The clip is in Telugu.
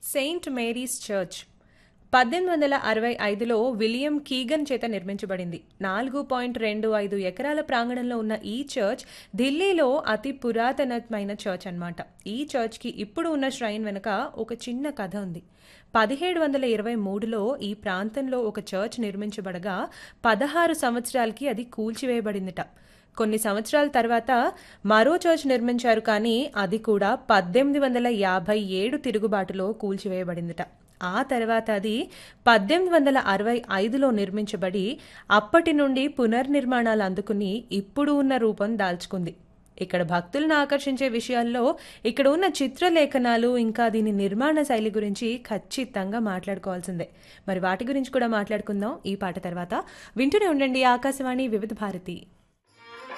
సెయింట్ మేరీస్ చర్చ్ పద్దెనిమిది వందల అరవై ఐదులో విలియం కీగన్ చేత నిర్మించబడింది నాలుగు పాయింట్ రెండు ఐదు ఎకరాల ప్రాంగణంలో ఉన్న ఈ చర్చ్ ఢిల్లీలో అతి పురాతనమైన చర్చ్ అన్నమాట ఈ చర్చ్కి ఇప్పుడు ఉన్న ష్రైన్ వెనుక ఒక చిన్న కథ ఉంది పదిహేడు వందల ఇరవై మూడులో ఈ ప్రాంతంలో ఒక చర్చ్ నిర్మించబడగా పదహారు సంవత్సరాలకి అది కూల్చివేయబడిందిట కొన్ని సంవత్సరాల తర్వాత మరో చర్చ్ నిర్మించారు కానీ అది కూడా పద్దెనిమిది వందల యాభై ఏడు తిరుగుబాటులో కూల్చివేయబడిందిట ఆ తర్వాత అది పద్దెనిమిది వందల అరవై ఐదులో నిర్మించబడి అప్పటి నుండి పునర్నిర్మాణాలు అందుకుని ఇప్పుడు ఉన్న రూపం దాల్చుకుంది ఇక్కడ భక్తులను ఆకర్షించే విషయాల్లో ఇక్కడ ఉన్న చిత్రలేఖనాలు ఇంకా దీని నిర్మాణ శైలి గురించి ఖచ్చితంగా మాట్లాడుకోవాల్సిందే మరి వాటి గురించి కూడా మాట్లాడుకుందాం ఈ పాట తర్వాత వింటూనే ఉండండి ఆకాశవాణి వివిధ భారతి